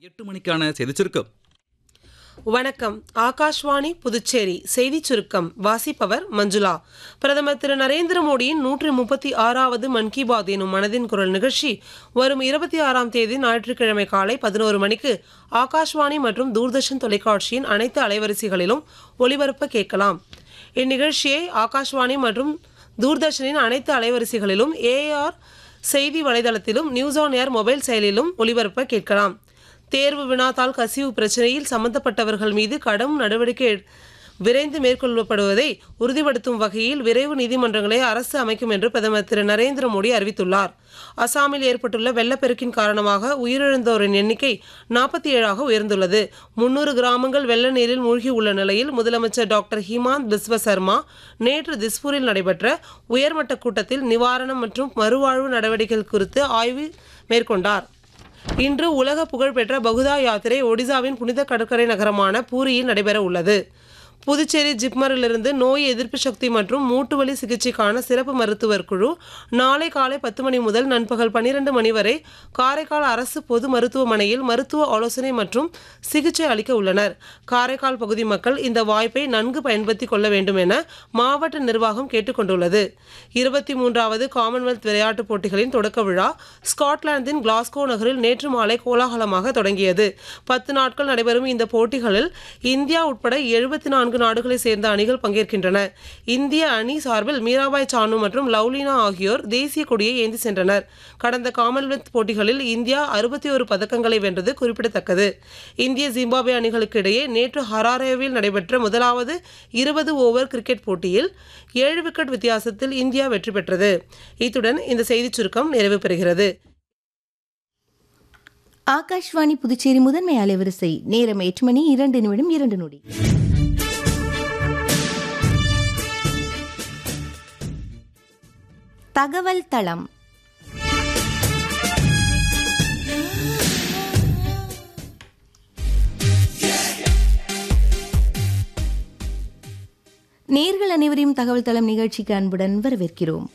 எட்டு மணிக்கான செய்திச் சுருக்கம் வணக்கம் ஆகாஷ்வாணி புதுச்சேரி செய்திச் சுருக்கம் வாசிப்பவர் மஞ்சுளா பிரதமர் திரு நரேந்திர மோடியின் நூற்றி முப்பத்தி ஆறாவது மன் கி பாத் எனும் மனதின் குரல் நிகழ்ச்சி வரும் இருபத்தி ஆறாம் தேதி ஞாயிற்றுக்கிழமை காலை பதினோரு மணிக்கு ஆகாஷ்வாணி மற்றும் தூர்தர்ஷன் தொலைக்காட்சியின் அனைத்து அலைவரிசைகளிலும் ஒளிபரப்ப கேட்கலாம் இந்நிகழ்ச்சியை ஆகாஷ்வாணி மற்றும் தூர்தர்ஷனின் அனைத்து அலைவரிசைகளிலும் ஏஆர் செய்தி வலைதளத்திலும் நியூஸ் ஆன் ஏர் மொபைல் செயலிலும் ஒளிபரப்ப கேட்கலாம் தேர்வு வினாத்தாள் கசிவு பிரச்சனையில் சம்பந்தப்பட்டவர்கள் மீது கடும் நடவடிக்கை எடு- விரைந்து மேற்கொள்ளப்படுவதை உறுதிப்படுத்தும் வகையில் விரைவு நீதிமன்றங்களை அரசு அமைக்கும் என்று பிரதமர் திரு நரேந்திர மோடி அறிவித்துள்ளார் அசாமில் ஏற்பட்டுள்ள வெள்ளப்பெருக்கின் காரணமாக உயிரிழந்தோரின் எண்ணிக்கை நாற்பத்தி ஏழாக உயர்ந்துள்ளது முன்னூறு கிராமங்கள் வெள்ள நீரில் மூழ்கி உள்ள நிலையில் முதலமைச்சர் டாக்டர் ஹிமாந்த் பிஸ்வ சர்மா நேற்று திஸ்பூரில் நடைபெற்ற உயர்மட்ட கூட்டத்தில் நிவாரணம் மற்றும் மறுவாழ்வு நடவடிக்கைகள் குறித்து ஆய்வு மேற்கொண்டார் இன்று உலக புகழ்பெற்ற பகுதா யாத்திரை ஒடிசாவின் புனித கடற்கரை நகரமான பூரியில் நடைபெற உள்ளது புதுச்சேரி ஜிப்மரிலிருந்து நோய் எதிர்ப்பு சக்தி மற்றும் மூட்டுவலி சிகிச்சைக்கான சிறப்பு மருத்துவர் குழு நாளை காலை பத்து மணி முதல் நண்பகல் பன்னிரண்டு மணி வரை காரைக்கால் அரசு பொது மருத்துவமனையில் மருத்துவ ஆலோசனை மற்றும் சிகிச்சை அளிக்க உள்ளனர் காரைக்கால் பகுதி மக்கள் இந்த வாய்ப்பை நன்கு பயன்படுத்திக் கொள்ள வேண்டும் என மாவட்ட நிர்வாகம் கேட்டுக்கொண்டுள்ளது இருபத்தி மூன்றாவது காமன்வெல்த் விளையாட்டுப் போட்டிகளின் தொடக்க விழா ஸ்காட்லாந்தின் கிளாஸ்கோ நகரில் நேற்று மாலை கோலாகலமாக தொடங்கியது பத்து நாட்கள் நடைபெறும் இந்த போட்டிகளில் இந்தியா உட்பட எழுபத்தி நான்கு நாடுகளை சேர்ந்த அணிகள் பங்கேற்கின்றன இந்திய அணி சார்பில் மீராபாய் சானு மற்றும் லவ்லினா ஆகியோர் தேசிய கொடியை ஏந்தி சென்றனர் கடந்த காமன்வெல்த் போட்டிகளில் இந்தியா அறுபத்தி ஒரு பதக்கங்களை வென்றது குறிப்பிடத்தக்கது இந்திய ஜிம்பாப்வே அணிகளுக்கு இடையே நேற்று ஹராரேவில் நடைபெற்ற முதலாவது இருபது ஓவர் கிரிக்கெட் போட்டியில் ஏழு விக்கெட் வித்தியாசத்தில் இந்தியா வெற்றி பெற்றது இத்துடன் இந்த செய்திச் சுருக்கம் நிறைவு பெறுகிறது ஆகாஷ்வாணி புதுச்சேரி முதன்மை அலைவரிசை நேரம் எட்டு மணி இரண்டு நிமிடம் இரண்டு நொடி தகவல் தளம் நேர்கள் அனைவரையும் தகவல் தளம் நிகழ்ச்சிக்கு அன்புடன் வரவேற்கிறோம்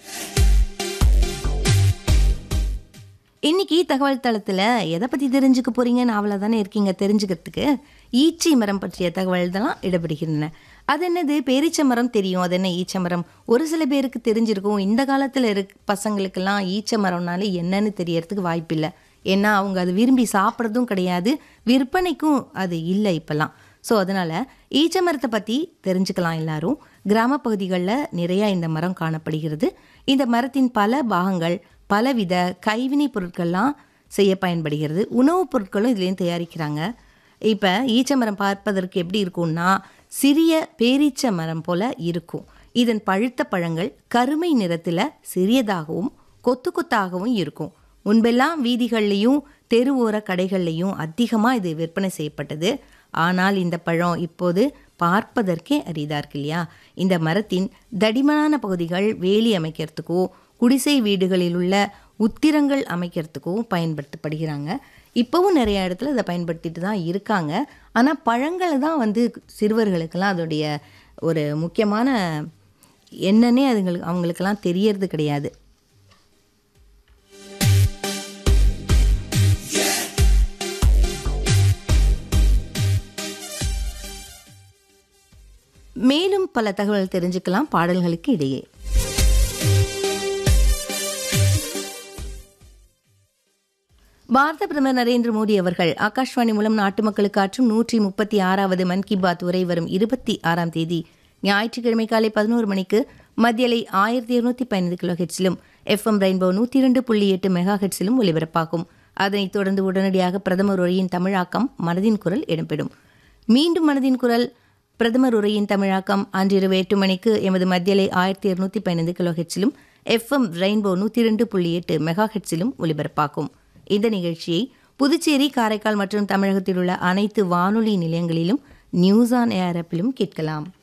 இன்னைக்கு தகவல் தளத்தில் எதை பற்றி தெரிஞ்சுக்க போறீங்கன்னு ஆவலாக தானே இருக்கீங்க தெரிஞ்சுக்கிறதுக்கு ஈச்சை மரம் பற்றிய தகவல் தான் இடம்பெறுகின்றன அது என்னது பேரீச்ச மரம் தெரியும் அது என்ன ஈச்ச மரம் ஒரு சில பேருக்கு தெரிஞ்சிருக்கும் இந்த காலத்தில் இருக் பசங்களுக்கெல்லாம் ஈச்ச மரம்னாலே என்னன்னு தெரியறதுக்கு வாய்ப்பில்லை ஏன்னா அவங்க அது விரும்பி சாப்பிட்றதும் கிடையாது விற்பனைக்கும் அது இல்லை இப்போல்லாம் ஸோ அதனால் ஈச்ச மரத்தை பற்றி தெரிஞ்சுக்கலாம் எல்லாரும் கிராம பகுதிகளில் நிறையா இந்த மரம் காணப்படுகிறது இந்த மரத்தின் பல பாகங்கள் பலவித கைவினைப் பொருட்கள்லாம் செய்ய பயன்படுகிறது உணவுப் பொருட்களும் இதுலேயும் தயாரிக்கிறாங்க இப்போ ஈச்ச மரம் பார்ப்பதற்கு எப்படி இருக்கும்னா சிறிய பேரீச்ச மரம் போல இருக்கும் இதன் பழுத்த பழங்கள் கருமை நிறத்தில் சிறியதாகவும் கொத்து கொத்தாகவும் இருக்கும் முன்பெல்லாம் வீதிகள்லையும் தெருவோர கடைகள்லையும் அதிகமாக இது விற்பனை செய்யப்பட்டது ஆனால் இந்த பழம் இப்போது பார்ப்பதற்கே அரிதா இருக்கு இல்லையா இந்த மரத்தின் தடிமனான பகுதிகள் வேலி அமைக்கிறதுக்கோ குடிசை வீடுகளில் உள்ள உத்திரங்கள் அமைக்கிறதுக்கும் பயன்படுத்தப்படுகிறாங்க இப்போவும் நிறைய இடத்துல இதை பயன்படுத்திட்டு தான் இருக்காங்க ஆனால் பழங்களை தான் வந்து சிறுவர்களுக்கெல்லாம் அதோடைய ஒரு முக்கியமான என்னன்னே அதுங்களுக்கு அவங்களுக்கெல்லாம் தெரியறது கிடையாது மேலும் பல தகவல் தெரிஞ்சுக்கலாம் பாடல்களுக்கு இடையே பாரத பிரதமர் நரேந்திர மோடி அவர்கள் ஆகாஷ்வாணி மூலம் நாட்டு மக்களுக்கு ஆற்றும் நூற்றி முப்பத்தி ஆறாவது மன் கி பாத் உரை வரும் இருபத்தி ஆறாம் தேதி ஞாயிற்றுக்கிழமை காலை பதினோரு மணிக்கு மத்தியலை ஆயிரத்தி இருநூத்தி பதினைந்து கிலோ ஹெட்ஸிலும் எஃப்எம் ரெயின்போ நூற்றி இரண்டு புள்ளி எட்டு மெகா ஹெட்ஸிலும் ஒலிபரப்பாகும் அதனைத் தொடர்ந்து உடனடியாக பிரதமர் உரையின் தமிழாக்கம் மனதின் குரல் இடம்பெறும் மீண்டும் மனதின் குரல் பிரதமர் உரையின் தமிழாக்கம் அன்றிரவு எட்டு மணிக்கு எமது மத்தியலை ஆயிரத்தி இருநூத்தி பதினைந்து கிலோ ஹெட்ஸிலும் எஃப்எம் ரெயின்போ நூற்றி இரண்டு புள்ளி எட்டு மெகா ஹெட்ஸிலும் ஒலிபரப்பாகும் இந்த நிகழ்ச்சியை புதுச்சேரி காரைக்கால் மற்றும் தமிழகத்தில் உள்ள அனைத்து வானொலி நிலையங்களிலும் நியூஸ் ஆன் ஏர் ஆப்பிலும் கேட்கலாம்